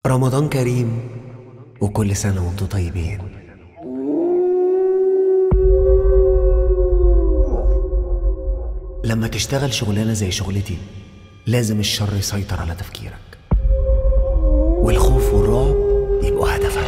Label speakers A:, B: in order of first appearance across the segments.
A: رمضان كريم وكل سنة وانتم طيبين لما تشتغل شغلانة زي شغلتي لازم الشر يسيطر على تفكيرك والخوف والرعب يبقوا هدفك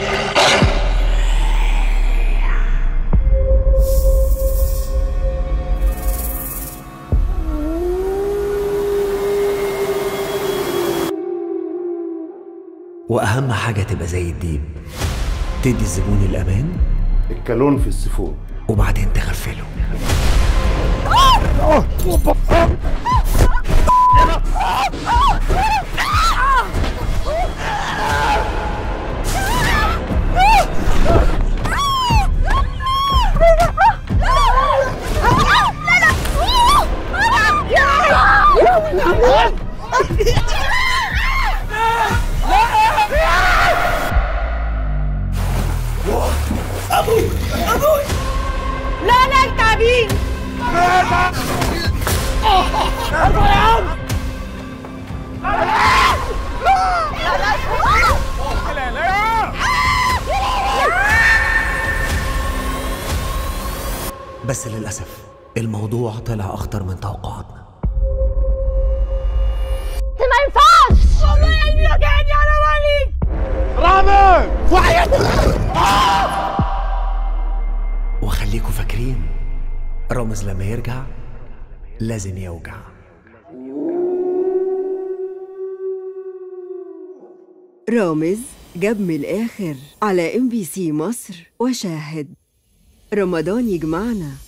A: وأهم حاجة تبقى زي الديب تدي الزبون الأمان
B: الكالون في السيفون
A: وبعدين تغفله
C: لا لا التعبين
A: بس للأسف الموضوع طلع أخطر من توقعاتنا
C: ما ينفعش والله قلبي وجعني على ولي
A: وخليكوا فاكرين رامز لما يرجع لازم يوجع
D: رامز جاب من الآخر على ام بي سي مصر وشاهد رمضان يجمعنا